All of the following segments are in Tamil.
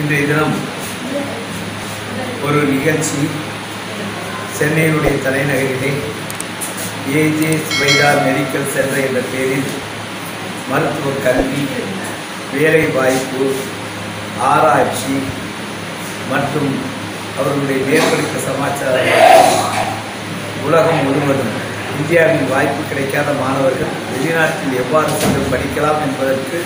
இன்றைய தினம் ஒரு நிகழ்ச்சி சென்னையினுடைய தலைநகரிலே ஏஜே ஸ்வைதார் மெடிக்கல் சென்டர் என்ற பெயரில் மருத்துவ கல்வி வேலை வாய்ப்பு ஆராய்ச்சி மற்றும் அவர்களுடைய மேற்படிப்பு சமாச்சாரம் உலகம் முழுவதும் இந்தியாவில் வாய்ப்பு கிடைக்காத மாணவர்கள் வெளிநாட்டில் எவ்வாறு சென்று படிக்கலாம் என்பதற்கு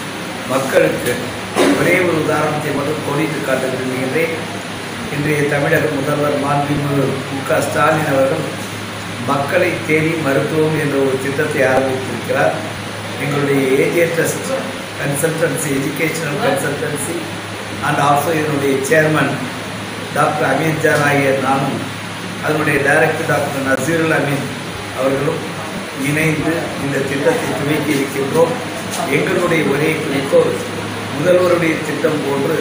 மக்களுக்கு ஒரே ஒரு உதாரணத்தை மட்டும் கோடிட்டு காட்ட விரும்புகின்றேன் இன்றைய தமிழக முதல்வர் மாண்புமிகு மு க ஸ்டாலின் அவர்கள் மக்களை தேடி மருத்துவம் என்ற ஒரு திட்டத்தை ஆரம்பித்திருக்கிறார் எங்களுடைய AJ trust consultancy educational consultancy and also இதனுடைய சேர்மன் டாக்டர் அமீர் ஜான் ஆகிய நானும் அதனுடைய டைரக்டர் டாக்டர் நசீருல் அமீன் அவர்களும் இணைந்து இந்த திட்டத்தை துவக்கி இருக்கின்றோம் எங்களுடைய ஒரே குறிக்கோள் முதல்வருடைய திட்டம் போன்று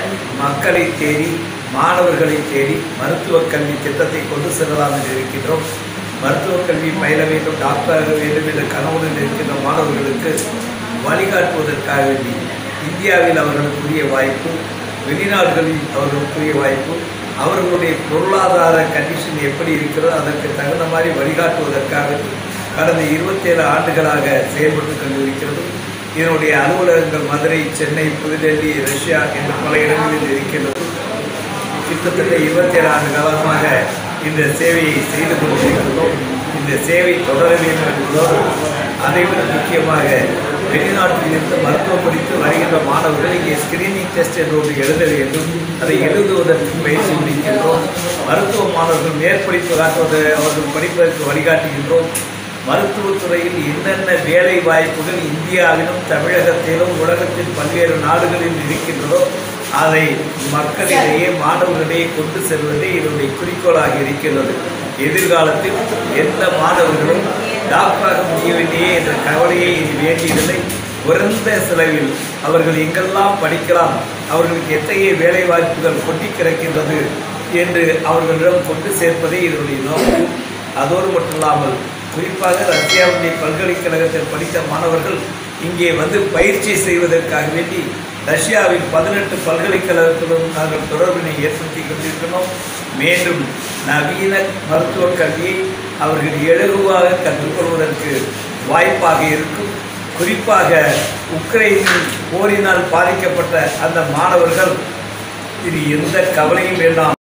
மக்களை தேடி மாணவர்களை தேடி மருத்துவக் கல்வி திட்டத்தை கொண்டு செல்லலாம் என்று இருக்கின்றோம் மருத்துவக் கல்வி பயில வேண்டும் டாக்டராக வேண்டும் என்ற கனவுடன் இருக்கின்ற மாணவர்களுக்கு வழிகாட்டுவதற்காக வேண்டி இந்தியாவில் அவர்களுக்குரிய வாய்ப்பு வெளிநாடுகளில் அவர்களுக்குரிய வாய்ப்பு அவர்களுடைய பொருளாதார கண்டிஷன் எப்படி இருக்கிறதோ அதற்கு தகுந்த மாதிரி வழிகாட்டுவதற்காக கடந்த இருபத்தேழு ஆண்டுகளாக செயல்பட்டு கொண்டிருக்கிறது இதனுடைய அலுவலகங்கள் மதுரை சென்னை புதுடெல்லி ரஷ்யா என்ற பல இடங்களில் இருக்கின்றது கிட்டத்தட்ட இருபத்தேழு ஆண்டு காலமாக இந்த சேவையை செய்து கொண்டிருக்கிறோம் இந்த சேவை தொடர வேண்டும் என்பதோடு அதைவிட முக்கியமாக வெளிநாட்டில் இருந்து மருத்துவம் படித்து வருகின்ற மாணவர்கள் இங்கே ஸ்கிரீனிங் டெஸ்ட் என்று ஒன்று எழுத வேண்டும் அதை எழுதுவதற்கு பயிற்சி முடிக்கின்றோம் மருத்துவ மாணவர்கள் மேற்படிப்பு காட்டுவது அவர்கள் படிப்பதற்கு வழிகாட்டுகின்றோம் மருத்துவத்துறையில் என்னென்ன வேலை வாய்ப்புகள் இந்தியாவிலும் தமிழகத்திலும் உலகத்தின் பல்வேறு நாடுகளில் இருக்கின்றதோ அதை மக்களிடையே மாணவர்களிடையே கொண்டு செல்வதே இதனுடைய குறிக்கோளாக இருக்கின்றது எதிர்காலத்தில் எந்த மாணவர்களும் டாக்டராக முடியவில்லையே என்ற கவலையை இது வேண்டியதில்லை குறைந்த செலவில் அவர்கள் எங்கெல்லாம் படிக்கலாம் அவர்களுக்கு எத்தகைய வேலை வாய்ப்புகள் கொட்டி கிடக்கின்றது என்று அவர்களிடம் கொண்டு சேர்ப்பதே இதனுடைய நோக்கம் அதோடு மட்டுமில்லாமல் குறிப்பாக ரஷ்யாவுடைய பல்கலைக்கழகத்தில் படித்த மாணவர்கள் இங்கே வந்து பயிற்சி செய்வதற்காக வேண்டி ரஷ்யாவில் பதினெட்டு பல்கலைக்கழகத்திலும் நாங்கள் தொடர்பினை ஏற்படுத்தி கொண்டிருக்கிறோம் மேலும் நவீன மருத்துவக் கல்வியை அவர்கள் இலகுவாக கற்றுக்கொள்வதற்கு வாய்ப்பாக இருக்கும் குறிப்பாக உக்ரைனில் போரினால் பாதிக்கப்பட்ட அந்த மாணவர்கள் இது எந்த கவலையும் வேண்டாம்